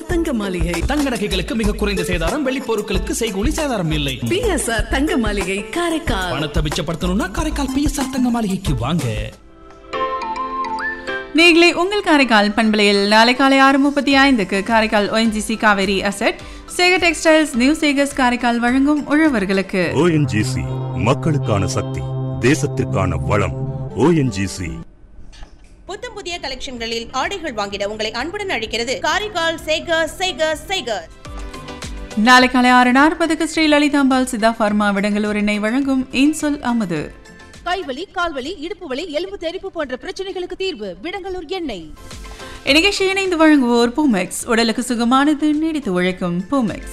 PSR தங்க மாளிகை தங்க நகைகளுக்கு மிக குறைந்த சேதாரம் வெள்ளி பொருட்களுக்கு செய்கூலி சேதாரம் இல்லை பிஎஸ்ஆர் தங்க மாளிகை காரைக்கால் பணத்தை மிச்சப்படுத்தணும்னா காரைக்கால் பிஎஸ்ஆர் தங்க மாளிகைக்கு வாங்க நீங்களே உங்கள் காரைக்கால் பண்பலையில் நாளை காலை ஆறு முப்பத்தி ஐந்துக்கு Karaikal ONGC Kaveri asset Sekar textiles new Sekars Karaikal வழங்கும் உழவர்களுக்கு ஓஎன்ஜிசி மக்களுக்கான சக்தி தேசத்திற்கான வளம் ஓஎன்ஜிசி புத்தம் புதிய கலெக்ஷன்களில் ஆடைகள் வாங்கிட உங்களை அன்புடன் அழைக்கிறது காரைக்கால் சேகர் சேகர் சேகர் நாளை காலை ஆறு நாற்பதுக்கு ஸ்ரீ லலிதாம்பாள் சிதா ஃபார்மா விடங்களூர் எண்ணெய் வழங்கும் இன்சொல் அமுது கைவலி கால்வலி இடுப்பு வலி எலும்பு தெறிப்பு போன்ற பிரச்சனைகளுக்கு தீர்வு விடங்கலூர் எண்ணெய் இந்நிகழ்ச்சி இணைந்து வழங்குவோர் பூமெக்ஸ் உடலுக்கு சுகமானது நீடித்து உழைக்கும் பூமெக்ஸ்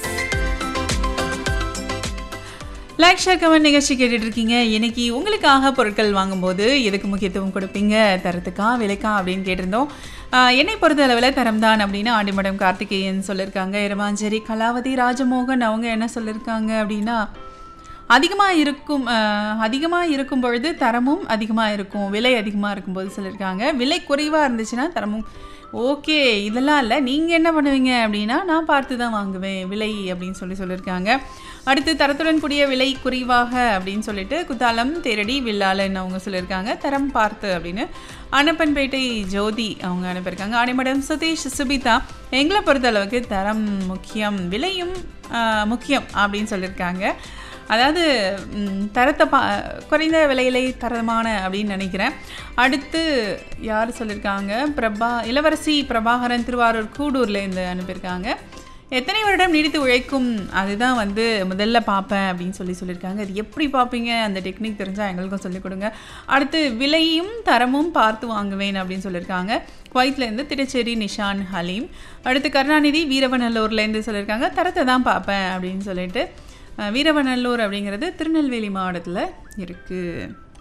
லைக் ஷேர் கமெண்ட் நிகழ்ச்சி கேட்டுட்டு இருக்கீங்க இன்னைக்கு உங்களுக்காக பொருட்கள் வாங்கும்போது எதுக்கு முக்கியத்துவம் கொடுப்பீங்க தரத்துக்கா விலைக்கா அப்படின்னு கேட்டிருந்தோம் ஆஹ் என்னை பொறுத்த அளவில் தரம் தான் அப்படின்னு ஆண்டிமடம் கார்த்திகேயன் சொல்லியிருக்காங்க இரவாஞ்சேரி கலாவதி ராஜமோகன் அவங்க என்ன சொல்லியிருக்காங்க அப்படின்னா அதிகமாக இருக்கும் அதிகமாக இருக்கும் பொழுது தரமும் அதிகமாக இருக்கும் விலை அதிகமாக இருக்கும்போது சொல்லியிருக்காங்க விலை குறைவாக இருந்துச்சுன்னா தரமும் ஓகே இதெல்லாம் இல்லை நீங்கள் என்ன பண்ணுவீங்க அப்படின்னா நான் பார்த்து தான் வாங்குவேன் விலை அப்படின்னு சொல்லி சொல்லியிருக்காங்க அடுத்து தரத்துடன் கூடிய விலை குறைவாக அப்படின்னு சொல்லிட்டு குத்தாலம் தேரடி வில்லாளன் அவங்க சொல்லியிருக்காங்க தரம் பார்த்து அப்படின்னு அனப்பன்பேட்டை ஜோதி அவங்க அனுப்பியிருக்காங்க ஆணிமடம் சதீஷ் சுபிதா எங்களை பொறுத்த அளவுக்கு தரம் முக்கியம் விலையும் ஆஹ், முக்கியம் அப்படின்னு சொல்லியிருக்காங்க அதாவது ம், தரத்தை பா குறைந்த விலையிலே தரமான அப்படின்னு நினைக்கிறேன் அடுத்து யார் சொல்லியிருக்காங்க பிரபா இளவரசி பிரபாகரன் திருவாரூர் கூடூர்லேருந்து அனுப்பியிருக்காங்க எத்தனை வருடம் நீடித்து உழைக்கும் அதுதான் வந்து முதல்ல பார்ப்பேன் அப்படின்னு சொல்லி சொல்லியிருக்காங்க அது எப்படி பார்ப்பீங்க அந்த டெக்னிக் தெரிஞ்சால் எங்களுக்கும் சொல்லிக் கொடுங்க அடுத்து விலையும் தரமும் பார்த்து வாங்குவேன் அப்படின்னு சொல்லியிருக்காங்க குவைத்லேருந்து திருச்சேரி நிஷான் ஹலீம் அடுத்து கருணாநிதி வீரவநல்லூர்லேருந்து சொல்லியிருக்காங்க தரத்தை தான் பார்ப்பேன் அப்படின்னு சொல்லிட்டு அஹ், வீரவநல்லூர் அப்படிங்கிறது திருநெல்வேலி மாவட்டத்தில் இருக்குது